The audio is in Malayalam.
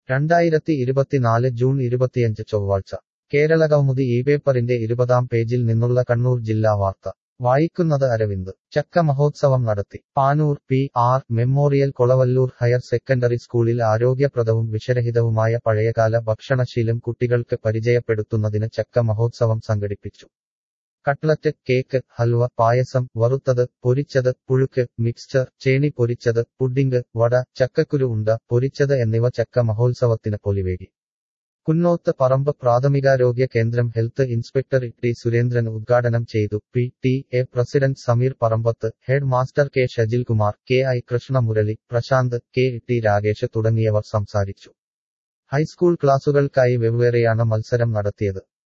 രണ്ടായിരത്തി ഇരുപത്തിനാല് ജൂൺ ഇരുപത്തിയഞ്ച് ചൊവ്വാഴ്ച കേരള കൗമുദി ഈ പേപ്പറിന്റെ ഇരുപതാം പേജിൽ നിന്നുള്ള കണ്ണൂർ ജില്ലാ വാർത്ത വായിക്കുന്നത് അരവിന്ദ് ചക്ക മഹോത്സവം നടത്തി Panoor P R memorial Kolavallur higher secondary സ്കൂളിൽ ആരോഗ്യപ്രദവും വിഷരഹിതവുമായ പഴയകാല ഭക്ഷണശീലം കുട്ടികൾക്ക് പരിചയപ്പെടുത്തുന്നതിന് ചക്ക മഹോത്സവം സംഘടിപ്പിച്ചു കട്ട്ലറ്റ് കേക്ക് ഹൽവ പായസം വറുത്തത് പൊരിച്ചത് പുഴുക്ക് മിക്സ്ചർ ചേണി പൊരിച്ചത് പുഡിംഗ് വട ചക്കക്കുരു ഉണ്ട പൊരിച്ചത് എന്നിവ ചക്ക മഹോത്സവത്തിന് പൊലിവേകി കുന്നോത്ത് പറമ്പ് പ്രാഥമികാരോഗ്യ കേന്ദ്രം ഹെൽത്ത് ഇൻസ്പെക്ടർ ടി സുരേന്ദ്രൻ ഉദ്ഘാടനം ചെയ്തു P T A president Sameer Parambath head master K Shajilkumar K I Krishnamurali Prashanth K T Rakesh തുടങ്ങിയവർ സംസാരിച്ചു ഹൈസ്കൂൾ ക്ലാസുകൾക്കായി വെവ്വേറെയാണ് മത്സരം നടത്തിയത്